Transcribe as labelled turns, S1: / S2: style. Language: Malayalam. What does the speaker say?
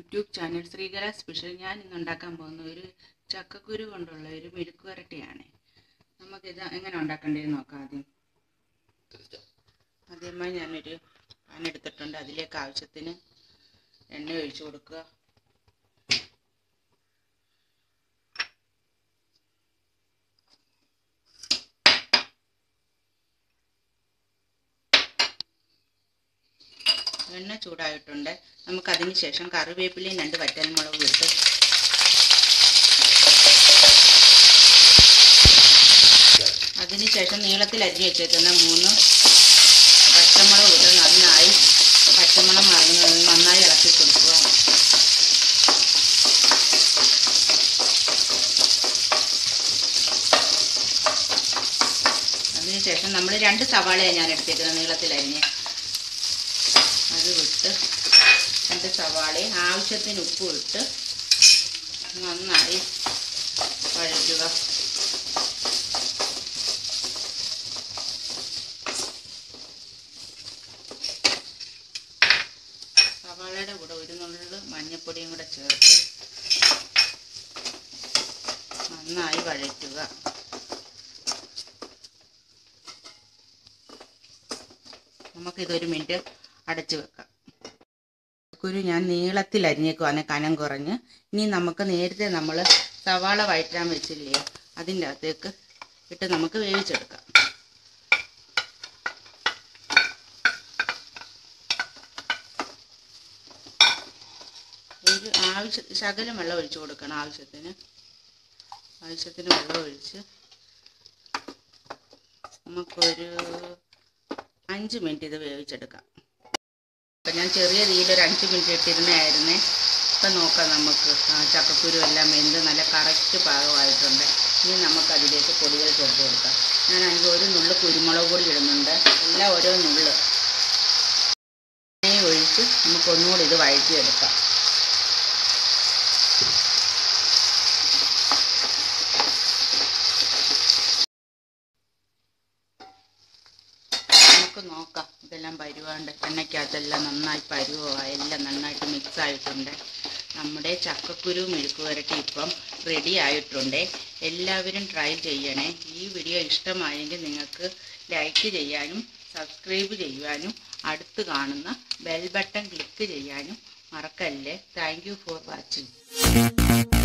S1: യൂട്യൂബ് ചാനൽ ശ്രീകല സ്പെഷ്യൽ ഞാൻ ഇന്ന് ഉണ്ടാക്കാൻ പോകുന്ന ഒരു ചക്കക്കുരു കൊണ്ടുള്ള ഒരു മെഴുക്ക് വരട്ടിയാണ് നമുക്കിത് എങ്ങനെ ഉണ്ടാക്കേണ്ടതെന്ന് നോക്കാം ആദ്യം ആദ്യമായി ഞാനൊരു പാൻ എടുത്തിട്ടുണ്ട് അതിലേക്ക് ആവശ്യത്തിന് എണ്ണ ഒഴിച്ചു കൊടുക്കുക എണ്ണ ചൂടായിട്ടുണ്ട് നമുക്കതിന് ശേഷം കറിവേപ്പിലയും രണ്ട് വറ്റൽമുളകും ഇട്ട് അതിന് ശേഷം നീളത്തിൽ അരിഞ്ഞു വെച്ചേക്കുന്ന മൂന്ന് പച്ചമുളക് ഇട്ട് നന്നായി പച്ചമുളക് മറന്ന് നന്നായി ഇളക്കി കൊടുക്കുക അതിനുശേഷം നമ്മൾ രണ്ട് സവാളയാണ് ഞാൻ എടുത്തേക്കുന്നത് നീളത്തിൽ അരിഞ്ഞ് അത് വിട്ട് രണ്ട് സവാളയും ആവശ്യത്തിന് ഉപ്പും ഇട്ട് നന്നായി വഴറ്റുക സവാളയുടെ കൂടെ ഒരു നുള്ളു മഞ്ഞൾപ്പൊടിയും കൂടെ ചേർത്ത് നന്നായി വഴറ്റുക നമുക്കിതൊരു മിനിറ്റ് അടച്ചു വെക്കാം കുരു ഞാൻ നീളത്തിൽ അരിഞ്ഞേക്കുവാണ് കനം കുറഞ്ഞ് ഇനി നമുക്ക് നേരത്തെ നമ്മൾ സവാള വഴറ്റാൻ വെച്ചില്ലേ അതിൻ്റെ അകത്തേക്ക് ഇട്ട് നമുക്ക് വേവിച്ചെടുക്കാം ഒരു ആവശ്യ ശകലം വെള്ളം ഒഴിച്ച് കൊടുക്കണം ആവശ്യത്തിന് ആവശ്യത്തിന് വെള്ളം ഒഴിച്ച് നമുക്കൊരു അഞ്ച് മിനിറ്റ് ഇത് വേവിച്ചെടുക്കാം അപ്പം ഞാൻ ചെറിയ തീയിൽ ഒരു അഞ്ച് മിനിറ്റ് ഇട്ടിരുന്നായിരുന്നേ ഇപ്പം നോക്കാം നമുക്ക് ആ ചക്കക്കുരു എല്ലാം വെന്ത് നല്ല കറക്റ്റ് പാകമായിട്ടുണ്ട് ഇനി നമുക്ക് അതിലേക്ക് പൊടികൾ ചേർത്ത് കൊടുക്കാം ഞാൻ അതിൽ ഒരു നുള്ള് കുരുമുളക് പൊടി ഇടുന്നുണ്ട് എല്ലാം ഓരോ നുള്ള് നെയ്യ് ഒഴിച്ച് നമുക്ക് ഒന്നുകൂടി ഇത് വഴറ്റിയെടുക്കാം നമുക്ക് നോക്കാം ഇതെല്ലാം പരുവാണ്ട് എണ്ണയ്ക്കകത്തെല്ലാം നന്നായി പരുവായി എല്ലാം നന്നായിട്ട് മിക്സ് ആയിട്ടുണ്ട് നമ്മുടെ ചക്കക്കുരു മെഴുക്ക് വരട്ടി ഇപ്പം റെഡി ആയിട്ടുണ്ട് എല്ലാവരും ട്രൈ ചെയ്യണേ ഈ വീഡിയോ ഇഷ്ടമായെങ്കിൽ നിങ്ങൾക്ക് ലൈക്ക് ചെയ്യാനും സബ്സ്ക്രൈബ് ചെയ്യുവാനും അടുത്ത് കാണുന്ന ബെൽ ബട്ടൺ ക്ലിക്ക് ചെയ്യാനും മറക്കല്ലേ താങ്ക് യു ഫോർ വാച്ചിങ്